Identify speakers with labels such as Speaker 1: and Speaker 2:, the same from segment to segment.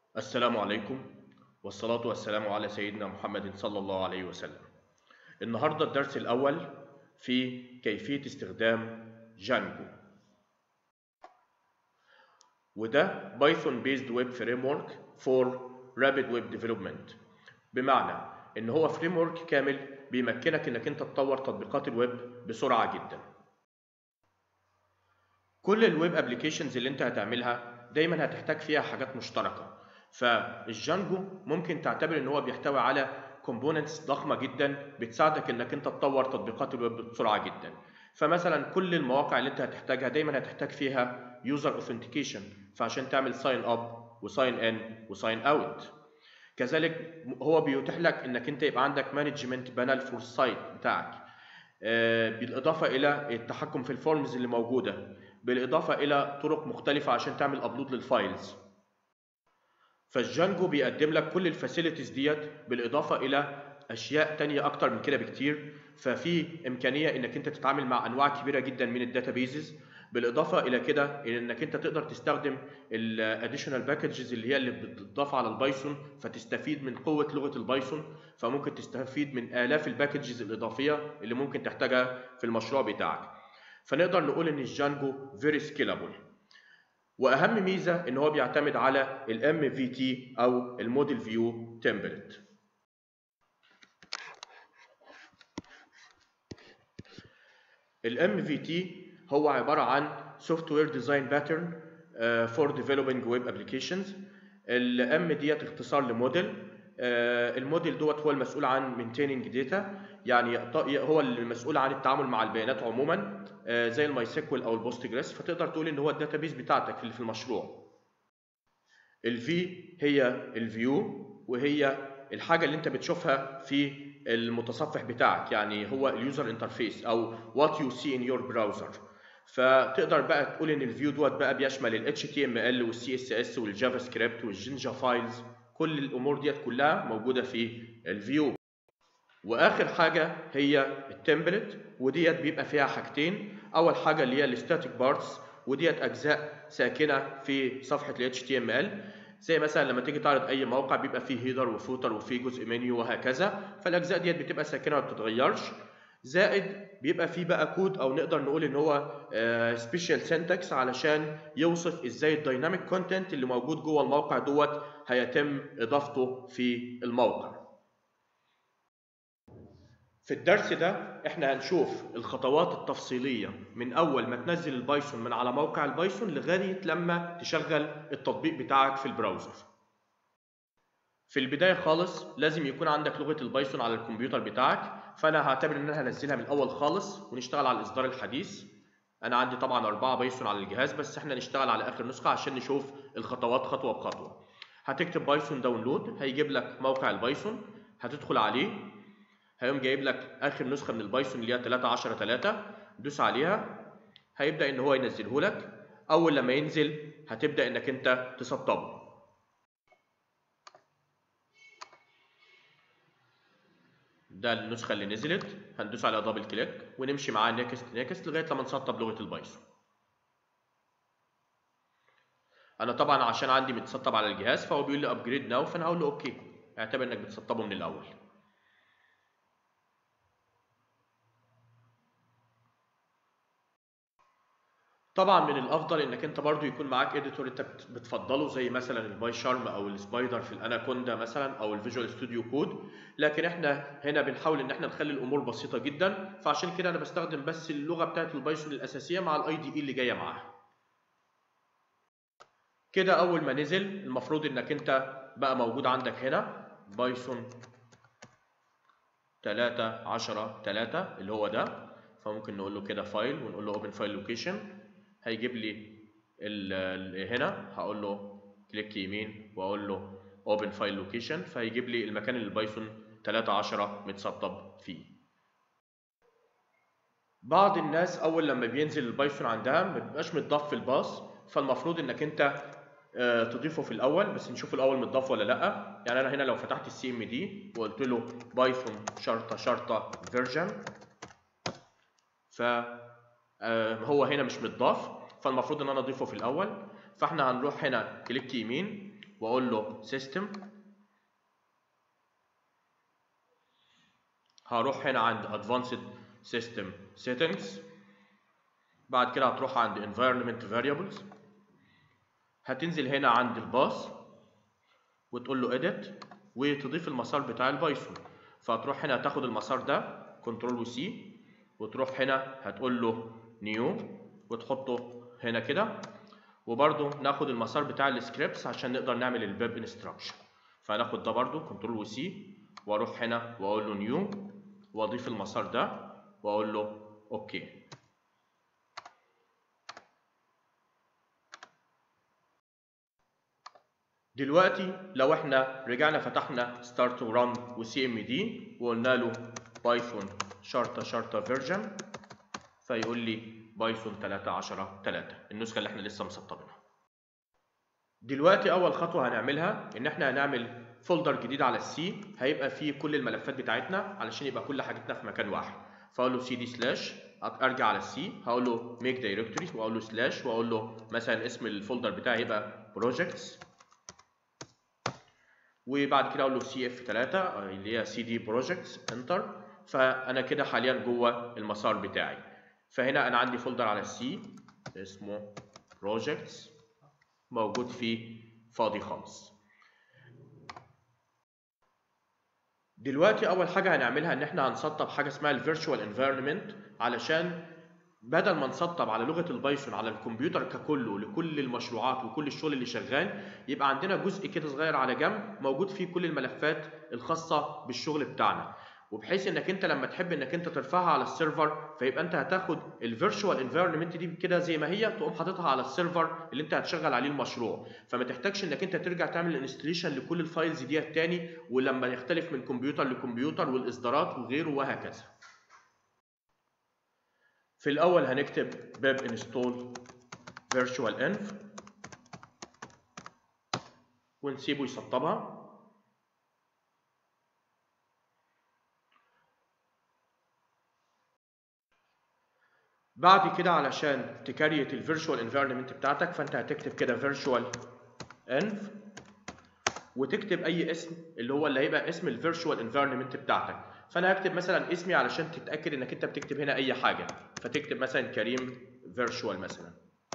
Speaker 1: السلام عليكم والصلاة والسلام على سيدنا محمد صلى الله عليه وسلم. النهارده الدرس الأول في كيفية استخدام جانجو. وده بايثون بيزد ويب فريم ورك فور رابيد ويب ديفلوبمنت. بمعنى إن هو فريم ورك كامل بيمكنك إنك أنت تطور تطبيقات الويب بسرعة جدا. كل الويب ابلكيشنز اللي انت هتعملها دايما هتحتاج فيها حاجات مشتركه فالجانجو ممكن تعتبر ان هو بيحتوي على كومبوننتس ضخمه جدا بتساعدك انك انت تطور تطبيقات الويب بسرعه جدا فمثلا كل المواقع اللي انت هتحتاجها دايما هتحتاج فيها يوزر اوثنتيكيشن فعشان تعمل ساين اب وساين ان وساين اوت كذلك هو بيتيح لك انك انت يبقى عندك مانجمنت بانل فور السايت بتاعك بالاضافه الى التحكم في الفورمز اللي موجوده بالاضافه الى طرق مختلفه عشان تعمل ابلود للفايلز فالجانجو بيقدم لك كل الفاسيلتيز ديت بالاضافه الى اشياء تانية اكتر من كده بكتير ففي امكانيه انك انت تتعامل مع انواع كبيره جدا من الداتابيزز بالاضافه الى كده انك انت تقدر تستخدم الاديشنال باكجز اللي هي اللي بتضاف على البايثون فتستفيد من قوه لغه البايثون فممكن تستفيد من الاف الباكجز الاضافيه اللي ممكن تحتاجها في المشروع بتاعك فنقدر نقول ان الجانجو فيري سكيلابل واهم ميزه ان هو بيعتمد على الام في تي او الموديل فيو تمبلت الام في تي هو عباره عن سوفت وير ديزاين باترن فور ديفلوبينج ويب ابلكيشنز الام ديت اختصار لموديل الموديل دوت هو المسؤول عن مينتيننج داتا يعني هو المسؤول عن التعامل مع البيانات عموما زي الماي سيكوال او البوست جريس فتقدر تقول ان هو الداتابيز بتاعتك اللي في المشروع الفي هي الفيو وهي الحاجه اللي انت بتشوفها في المتصفح بتاعك يعني هو اليوزر انترفيس او وات يو سي ان يور براوزر فتقدر بقى تقول ان الفيو دوت بقى بيشمل ال HTML وال CSS والجافا سكريبت والجينجا فايلز كل الامور ديت كلها موجوده في الفيو واخر حاجه هي التمبلت وديت بيبقى فيها حاجتين اول حاجه اللي هي الستاتيك بارتس وديت اجزاء ساكنه في صفحه ال HTML زي مثلا لما تيجي تعرض اي موقع بيبقى فيه هيدر وفوتر وفيه جزء منيو وهكذا فالاجزاء ديت بتبقى ساكنه ما بتتغيرش زائد بيبقى فيه بقى كود او نقدر نقول ان هو سبيشال سنتكس علشان يوصف ازاي الدايناميك كونتنت اللي موجود جوه الموقع دوت هيتم اضافته في الموقع في الدرس ده احنا هنشوف الخطوات التفصيلية من أول ما تنزل البايثون من على موقع البايثون لغاية لما تشغل التطبيق بتاعك في البراوزر. في البداية خالص لازم يكون عندك لغة البايثون على الكمبيوتر بتاعك فأنا هعتبر إن أنا هنزلها من الأول خالص ونشتغل على الإصدار الحديث. أنا عندي طبعا أربعة بايثون على الجهاز بس احنا نشتغل على آخر نسخة عشان نشوف الخطوات خطوة بخطوة. هتكتب بايثون داونلود هيجيب لك موقع البايثون هتدخل عليه هيقوم جايب لك اخر نسخه من البايثون اللي هي 3 10 3 دوس عليها هيبدا ان هو ينزله لك اول لما ينزل هتبدا انك انت تسطبه ده النسخه اللي نزلت هندوس على دبل كليك ونمشي معاه نيكست نيكست لغايه لما نسطب لغه البايثون انا طبعا عشان عندي متسطب على الجهاز فهو بيقول لي ابجريد ناو فانا هقول له اوكي اعتبر انك بتسطبه من الاول طبعا من الافضل انك انت برضو يكون معاك اديتور انت بتفضله زي مثلا الباي شارم او السبايدر في الاناكوندا مثلا او الفيجوال ستوديو كود لكن احنا هنا بنحاول ان احنا نخلي الامور بسيطه جدا فعشان كده انا بستخدم بس اللغه بتاعت البايثون الاساسيه مع الاي دي اي اللي جايه معاها كده اول ما نزل المفروض انك انت بقى موجود عندك هنا بايثون 3 10 3 اللي هو ده فممكن نقول له كده فايل ونقول له اوبن فايل لوكيشن هيجيب لي ال ال هنا هقول له كليك يمين واقول له اوبن فايل لوكيشن فهيجيب لي المكان اللي البايثون 3 10 متسطب فيه بعض الناس اول لما بينزل البايثون عندها ما بيبقاش متضاف في الباص فالمفروض انك انت تضيفه في الاول بس نشوف الاول متضاف ولا لا يعني انا هنا لو فتحت السي ام دي وقلت له بايثون شرطه شرطه فيرجن ف هو هنا مش متضاف فالمفروض ان انا اضيفه في الاول فاحنا هنروح هنا كليك يمين واقول له سيستم هروح هنا عند advanced system settings بعد كده هتروح عند environment variables هتنزل هنا عند الباص وتقول له edit وتضيف المسار بتاع البايثون فهتروح هنا تاخد المسار ده كنترول وسي وتروح هنا هتقول له نيو وتحطه هنا كده وبرده ناخد المسار بتاع السكريبتس عشان نقدر نعمل البيب انستراكشن فهناخد ده برده كنترول وسي واروح هنا واقول له نيو واضيف المسار ده واقول له اوكي دلوقتي لو احنا رجعنا فتحنا ستارت وران وسي ام دي وقلنا له بايثون شرطه شرطه فيرجن فيقول لي بايثون 3 10 3 النسخه اللي احنا لسه مسطبينها دلوقتي اول خطوه هنعملها ان احنا هنعمل فولدر جديد على السي هيبقى فيه كل الملفات بتاعتنا علشان يبقى كل حاجتنا في مكان واحد فاقول له سي دي سلاش ارجع على السي هقول له ميك دايركتوري واقول له سلاش واقول له مثلا اسم الفولدر بتاعي يبقى بروجكتس وبعد كده اقول له سي اف 3 اللي هي سي دي بروجكتس انتر فانا كده حاليا جوه المسار بتاعي فهنا انا عندي فولدر على السي اسمه بروجكتس موجود فيه فاضي خالص دلوقتي اول حاجه هنعملها ان احنا هنسطب حاجه اسمها الفيرتشوال انفايرمنت علشان بدل ما نسطب على لغه البايثون على الكمبيوتر ككله لكل المشروعات وكل الشغل اللي شغال يبقى عندنا جزء كده صغير على جنب موجود فيه كل الملفات الخاصه بالشغل بتاعنا وبحيث انك انت لما تحب انك انت ترفعها على السيرفر فيبقى انت هتاخد الفيرتشوال انفايرمنت دي كده زي ما هي تقوم حاططها على السيرفر اللي انت هتشغل عليه المشروع فما تحتاجش انك انت ترجع تعمل انستليشن لكل الفايلز ديت تاني ولما يختلف من كمبيوتر لكمبيوتر والاصدارات وغيره وهكذا في الاول هنكتب pip install virtual env ونسيبه يسطبها بعد كده علشان تكريت الفيرتشوال انفايرمنت بتاعتك فانت هتكتب كده فيرتشوال انف وتكتب اي اسم اللي هو اللي هيبقى اسم الفيرتشوال انفايرمنت بتاعتك فانا هكتب مثلا اسمي علشان تتاكد انك انت بتكتب هنا اي حاجه فتكتب مثلا كريم فيرتشوال مثلا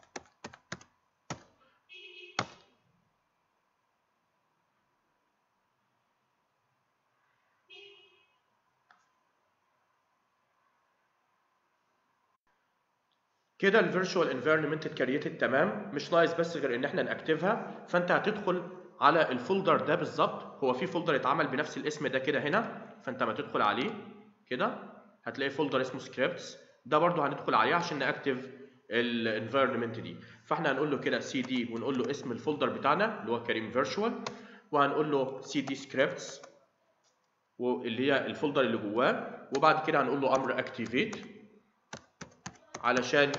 Speaker 1: كده الفيرتشوال انفايرمنت اتكريتد تمام مش ناقص بس غير ان احنا ناكتفها فانت هتدخل على الفولدر ده بالظبط هو في فولدر اتعمل بنفس الاسم ده كده هنا فانت ما تدخل عليه كده هتلاقي فولدر اسمه سكريبتس ده برضو هندخل عليه عشان ناكتف الانفايرمنت دي فاحنا هنقول له كده سي دي ونقول له اسم الفولدر بتاعنا اللي هو كريم فيرتشوال وهنقول له سي دي سكريبتس واللي هي الفولدر اللي جواه وبعد كده هنقول له امر اكتيفيت علشان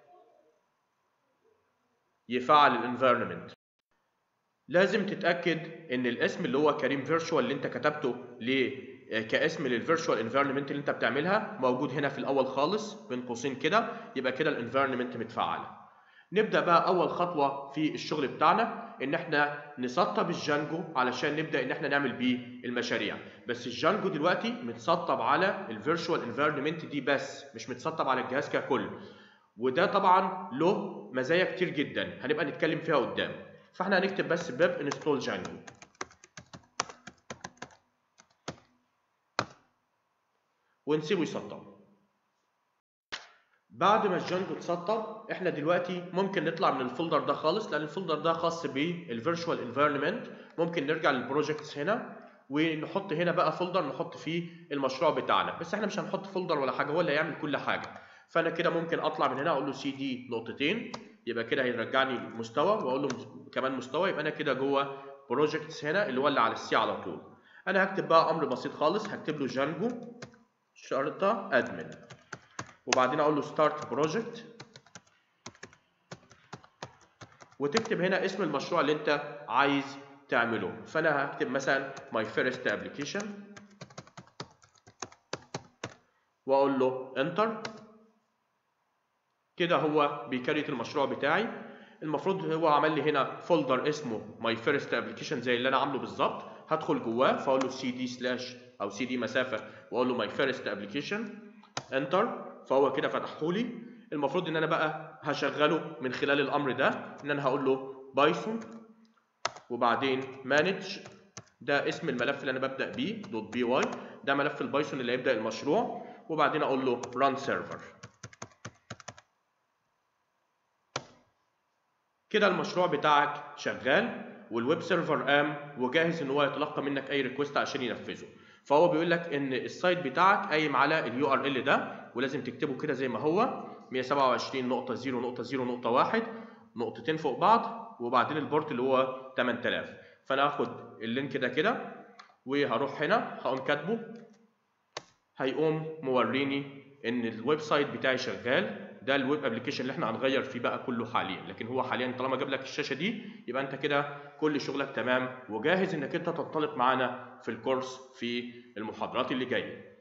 Speaker 1: يفعل الانفايرمنت لازم تتاكد ان الاسم اللي هو كريم فيرتشوال اللي انت كتبته ل كاسم للفيرتشوال انفايرمنت اللي انت بتعملها موجود هنا في الاول خالص بين قوسين كده يبقى كده الانفايرمنت متفعله نبدا بقى اول خطوه في الشغل بتاعنا ان احنا نسطب الجانجو علشان نبدا ان احنا نعمل بيه المشاريع بس الجانجو دلوقتي متسطب على الفيرتشوال انفايرمنت دي بس مش متسطب على الجهاز ككل وده طبعا له مزايا كتير جدا هنبقى نتكلم فيها قدام فاحنا هنكتب بس بيب انستول جانجو ونسيبه يسطب بعد ما الجانجو اتسطب احنا دلوقتي ممكن نطلع من الفولدر ده خالص لان الفولدر ده خاص بالفيرتشوال انفايرمنت ممكن نرجع للبروجكتس هنا ونحط هنا بقى فولدر نحط فيه المشروع بتاعنا بس احنا مش هنحط فولدر ولا حاجه هو اللي هيعمل كل حاجه فانا كده ممكن اطلع من هنا اقول له سي دي نقطتين يبقى كده هيرجعني مستوى واقول له كمان مستوى يبقى انا كده جوه بروجكتس هنا اللي هو اللي على السي على طول انا هكتب بقى امر بسيط خالص هكتب له جانجو شرطه ادمن وبعدين اقول له ستارت بروجكت وتكتب هنا اسم المشروع اللي انت عايز تعمله فانا هكتب مثلا my first application واقول له انتر كده هو بيكريت المشروع بتاعي المفروض هو عمل لي هنا فولدر اسمه ماي فيرست ابلكيشن زي اللي انا عامله بالظبط هدخل جواه فاقول له سي دي سلاش او سي دي مسافه واقول له ماي فيرست ابلكيشن انتر فهو كده فتحه لي المفروض ان انا بقى هشغله من خلال الامر ده ان انا هقول له بايثون وبعدين مانج ده اسم الملف اللي انا ببدا بيه دوت بي واي ده ملف البايثون اللي هيبدا المشروع وبعدين اقول له run server كده المشروع بتاعك شغال والويب سيرفر قام وجاهز ان هو يتلقى منك اي ريكوست عشان ينفذه فهو بيقول لك ان السايت بتاعك قايم على اليو ار ال ده ولازم تكتبه كده زي ما هو 127.0.0.1 نقطتين فوق بعض وبعدين البورت اللي هو 8000 فانا هاخد اللينك ده كده وهروح هنا هقوم كاتبه هيقوم موريني ان الويب سايت بتاعي شغال ده الويب ابلكيشن اللي احنا هنغير فيه بقى كله حاليا لكن هو حاليا طالما جاب لك الشاشه دي يبقى انت كده كل شغلك تمام وجاهز انك انت تنطلق معانا في الكورس في المحاضرات اللي جايه